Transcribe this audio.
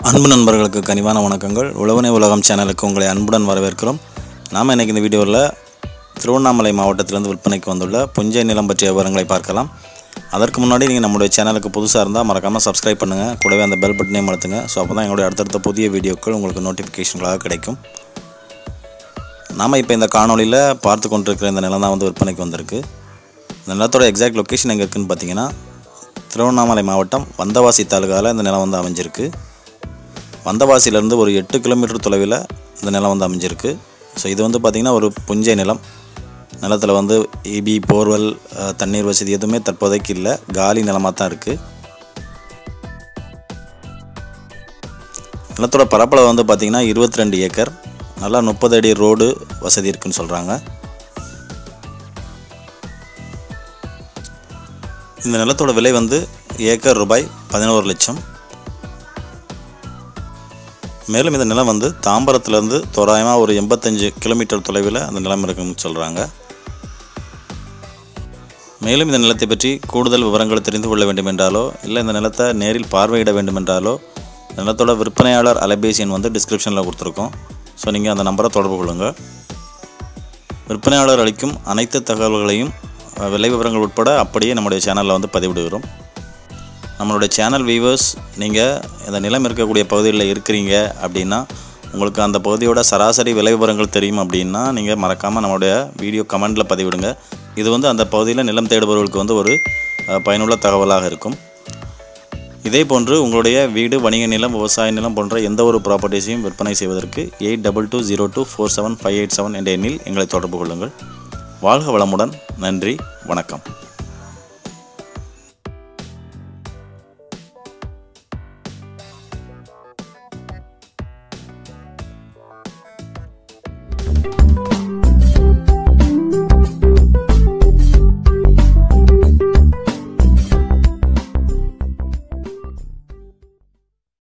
அன்பு நண்பர்களுக்கு கனிவான வணக்கங்கள் உழவனை உலகம் சேனலுக்கு உங்களை அன்புடன் வரவேற்கிறோம் நாம் இன்றைக்கி இந்த வீடியோவில் திருவண்ணாமலை மாவட்டத்திலிருந்து விற்பனைக்கு வந்துள்ள புஞ்சை நிலம் பற்றிய விவரங்களை பார்க்கலாம் அதற்கு முன்னாடி நீங்கள் நம்முடைய சேனலுக்கு புதுசாக இருந்தால் மறக்காமல் சப்ஸ்கிரைப் பண்ணுங்கள் கூடவே அந்த பெல் பட்டனையும் அழுத்துங்க ஸோ அப்போ தான் எங்களுடைய அடுத்தடுத்த புதிய வீடியோக்கள் உங்களுக்கு நோட்டிஃபிகேஷன்களாக கிடைக்கும் நாம் இப்போ இந்த காணொளியில் பார்த்து கொண்டிருக்கிற இந்த நிலம் தான் வந்து விற்பனைக்கு வந்திருக்கு இந்த நிலத்தோட எக்ஸாக்ட் லொக்கேஷன் எங்கே இருக்குதுன்னு பார்த்தீங்கன்னா திருவண்ணாமலை மாவட்டம் வந்தவாசி தாலுகாவில் இந்த நிலம் வந்து அமைஞ்சிருக்கு வந்தவாசியிலேருந்து ஒரு எட்டு கிலோமீட்டர் தொலைவில் இந்த நிலம் வந்து அமைஞ்சிருக்கு ஸோ இது வந்து பார்த்திங்கன்னா ஒரு புஞ்சை நிலம் நிலத்தில் வந்து இபி போர்வெல் அஹ், தண்ணீர் வசதி எதுவுமே தற்போதைக்கு இல்லை காலி நிலமாக தான் இருக்குது நிலத்தோட பரப்பளவு வந்து பார்த்திங்கன்னா இருபத்தி ரெண்டு ஏக்கர் நல்லா முப்பது அடி ரோடு வசதி இருக்குன்னு சொல்கிறாங்க இந்த நிலத்தோட விலை வந்து ஏக்கர் ரூபாய் பதினோரு லட்சம் மேலும் இந்த நிலம் வந்து தாம்பரத்துலேருந்து தோராயமாக ஒரு எண்பத்தஞ்சு கிலோமீட்டர் தொலைவில் அந்த நிலம் இருக்குன்னு சொல்கிறாங்க மேலும் இந்த நிலத்தை பற்றி கூடுதல் விவரங்கள் தெரிந்து கொள்ள வேண்டுமென்றாலோ இல்லை இந்த நிலத்தை நேரில் பார்வையிட வேண்டுமென்றாலோ இந்த நிலத்தோட விற்பனையாளர் அலைபேசி எண் வந்து டிஸ்கிரிப்ஷனில் கொடுத்துருக்கோம் ஸோ நீங்கள் அந்த நம்பரை தொடர்பு கொள்ளுங்கள் விற்பனையாளர் அளிக்கும் அனைத்து தகவல்களையும் அஹ், விலை விவரங்கள் உட்பட அப்படியே நம்முடைய சேனலில் வந்து பதிவிடுகிறோம் நம்மளுடைய சேனல் வியூவர்ஸ் நீங்கள் இந்த நிலம் இருக்கக்கூடிய பகுதிகளில் இருக்கிறீங்க அப்படின்னா உங்களுக்கு அந்த பகுதியோட சராசரி விலை விவரங்கள் தெரியும் அப்படின்னா நீங்கள் மறக்காமல் நம்மளுடைய வீடியோ கமெண்டில் பதிவிடுங்க இது வந்து அந்த பகுதியில் நிலம் தேடுபவர்களுக்கு வந்து ஒரு அஹ், பயனுள்ள தகவலாக இருக்கும் இதே போன்று உங்களுடைய வீடு வணிக நிலம் விவசாய நிலம் போன்ற எந்த ஒரு ப்ராப்பர்ட்டிஸையும் விற்பனை செய்வதற்கு eight double two zero two four seven five eight seven என்ற எண்ணில் எங்களை தொடர்பு கொள்ளுங்கள் வாழ்க வளமுடன் நன்றி வணக்கம்